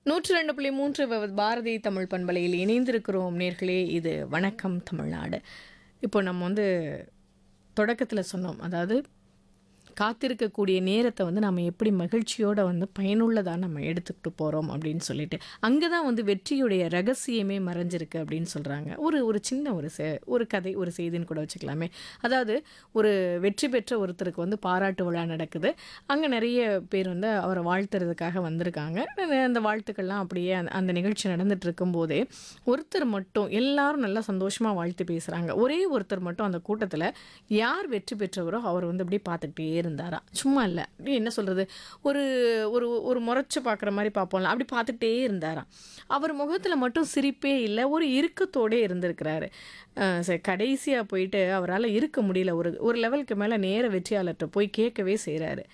நூற்று ரெண்டு புள்ளி மூன்று விவ- பாரதி தமிழ் பண்பலையில் இணைந்திருக்கிறோம் நேர்களே இது வணக்கம் தமிழ்நாடு இப்போ நம்ம வந்து தொடக்கத்தில் சொன்னோம் அதாவது காத்திருக்கக்கூடிய நேரத்தை வந்து நம்ம எப்படி மகிழ்ச்சியோட வந்து பயனுள்ளதாக நம்ம எடுத்துக்கிட்டு போகிறோம் அப்படின்னு சொல்லிட்டு அங்கே தான் வந்து வெற்றியுடைய ரகசியமே மறைஞ்சிருக்கு அப்படின்னு சொல்கிறாங்க ஒரு ஒரு சின்ன ஒரு செ ஒரு கதை ஒரு செய்தின்னு கூட வச்சுக்கலாமே அதாவது ஒரு வெற்றி பெற்ற ஒருத்தருக்கு வந்து பாராட்டு விழா நடக்குது அங்கே நிறைய பேர் வந்து அவரை வாழ்த்துறதுக்காக வந்திருக்காங்க அந்த வாழ்த்துக்கள்லாம் அப்படியே அந்த- அந்த நிகழ்ச்சி நடந்துட்டு இருக்கும்போதே ஒருத்தர் மட்டும் எல்லாரும் நல்லா சந்தோஷமாக வாழ்த்து பேசுகிறாங்க ஒரே ஒருத்தர் மட்டும் அந்த கூட்டத்தில் யார் வெற்றி பெற்றவரோ அவர் வந்து அப்படியே பார்த்துக்கிட்டே இருந்தாராம் சும்மா இல்லை அப்படி என்ன சொல்கிறது ஒரு ஒரு ஒரு முறைச்சு பார்க்குற மாதிரி பார்ப்போம்ல அப்படி பார்த்துக்கிட்டே இருந்தாராம் அவர் முகத்தில் மட்டும் சிரிப்பே இல்லை ஒரு இறுக்கத்தோடே இருந்திருக்கிறாரு அஹ் சரி கடைசியாக போயிட்டு அவரால் இருக்க முடியல ஒரு ஒரு லெவலுக்கு மேலே நேர வெற்றியாளர்கிட்ட போய் கேட்கவே செய்கிறாரு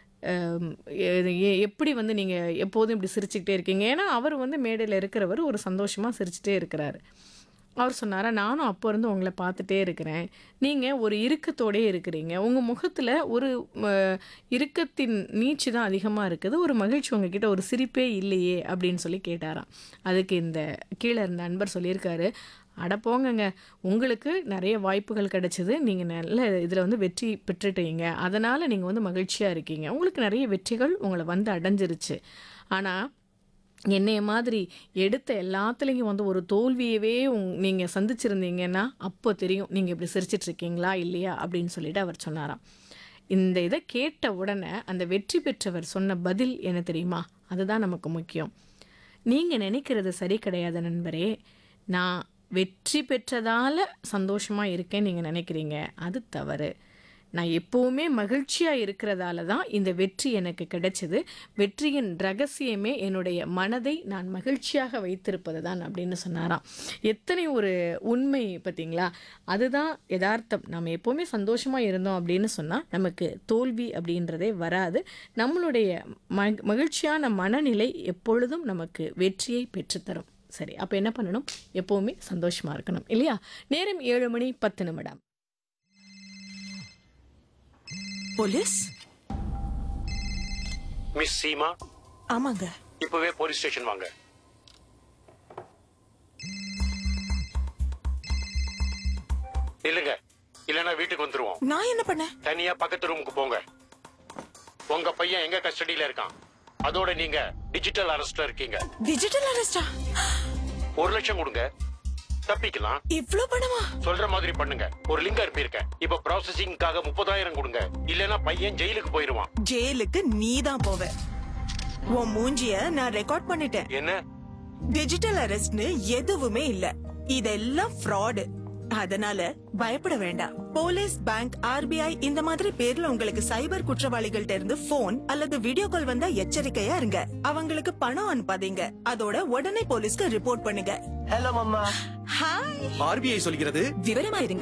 எப்படி வந்து நீங்கள் எப்போதும் இப்படி சிரிச்சுக்கிட்டே இருக்கீங்க ஏன்னா அவர் வந்து மேடையில் இருக்கிறவர் ஒரு சந்தோஷமாக சிரிச்சுட்டே இருக்கிறாரு அவர் சொன்னாரா நானும் அப்போ இருந்து உங்களை பார்த்துட்டே இருக்கிறேன் நீங்கள் ஒரு இறுக்கத்தோடே இருக்கிறீங்க உங்கள் முகத்தில் ஒரு ம, இறுக்கத்தின் நீச்சு தான் அதிகமாக இருக்குது ஒரு மகிழ்ச்சி உங்ககிட்ட ஒரு சிரிப்பே இல்லையே அப்படின்னு சொல்லி கேட்டாராம் அதுக்கு இந்த கீழே இருந்த நண்பர் சொல்லியிருக்காரு அட போங்கங்க உங்களுக்கு நிறைய வாய்ப்புகள் கிடைச்சது நீங்கள் நல்ல இதில் வந்து வெற்றி பெற்றுட்டீங்க அதனால் நீங்கள் வந்து மகிழ்ச்சியாக இருக்கீங்க உங்களுக்கு நிறைய வெற்றிகள் உங்களை வந்து அடைஞ்சிருச்சு ஆனால் என்னைய மாதிரி எடுத்த எல்லாத்துலேயும் வந்து ஒரு தோல்வியவே உங் நீங்கள் சந்திச்சிருந்தீங்கன்னா அப்போ தெரியும் நீங்கள் இப்படி சிரிச்சிட்டு இருக்கீங்களா இல்லையா அப்படின்னு சொல்லிட்டு அவர் சொன்னாராம் இந்த இதை கேட்ட உடனே அந்த வெற்றி பெற்றவர் சொன்ன பதில் என்ன தெரியுமா அதுதான் நமக்கு முக்கியம் நீங்கள் நினைக்கிறது சரி கிடையாது நண்பரே நான் வெற்றி பெற்றதால சந்தோஷமாக இருக்கேன்னு நீங்கள் நினைக்கிறீங்க அது தவறு நான் எப்போவுமே மகிழ்ச்சியாக இருக்கிறதால தான் இந்த வெற்றி எனக்கு கிடைச்சது வெற்றியின் ரகசியமே என்னுடைய மனதை நான் மகிழ்ச்சியாக வைத்திருப்பது தான் அப்படின்னு சொன்னாராம் எத்தனை ஒரு உண்மை பார்த்தீங்களா அதுதான் யதார்த்தம் நம்ம எப்போவுமே சந்தோஷமாக இருந்தோம் அப்படின்னு சொன்னால் நமக்கு தோல்வி அப்படின்றதே வராது நம்மளுடைய ம மகிழ்ச்சியான மனநிலை எப்பொழுதும் நமக்கு வெற்றியை பெற்றுத்தரும் சரி அப்போ என்ன பண்ணணும் எப்போவுமே சந்தோஷமாக இருக்கணும் இல்லையா நேரம் ஏழு மணி பத்து நிமிடம் போலீஸ் மிஸ் சீமா ஆமாங்க இப்பவே போலீஸ் ஸ்டேஷன் வாங்க இல்லங்க இல்லனா வீட்டுக்கு வந்துருவோம் நான் என்ன பண்ணேன் தனியா பக்கத்து ரூமுக்கு போங்க உங்க பையன் எங்க கஸ்டடியில இருக்கான் அதோட நீங்க டிஜிட்டல் அரெஸ்ட்ல இருக்கீங்க டிஜிட்டல் அரெஸ்டா ஒரு லட்சம் கொடுங்க தப்பிக்கலாம் இவ்ளோ பணமா சொல்ற மாதிரி பண்ணுங்க ஒரு லிங்க் அனுப்பியிருக்கேன் இப்ப ப்ராசஸிங்காக முப்பதாயிரம் கொடுங்க இல்லனா பையன் ஜெயிலுக்கு போயிருவான் ஜெயிலுக்கு நீ தான் போவ உன் மூஞ்சிய நான் ரெக்கார்ட் பண்ணிட்டேன் என்ன டிஜிட்டல் அரெஸ்ட்னு எதுவுமே இல்ல இதெல்லாம் ஃப்ராடு அதனால பயப்பட வேண்டாம் போலீஸ் பேங்க் ஆர்பிஐ இந்த மாதிரி பேர்ல உங்களுக்கு சைபர் குற்றவாளிகள்ட்ட இருந்து போன் அல்லது வீடியோ கால் வந்தா எச்சரிக்கையா இருங்க அவங்களுக்கு பணம் அனுப்பாதீங்க அதோட உடனே போலீஸ்க்கு ரிப்போர்ட் பண்ணுங்க ஹலோ மம்மா ஹாய் ஆர்பிஐ சொல்கிறது விவரமா இருங்க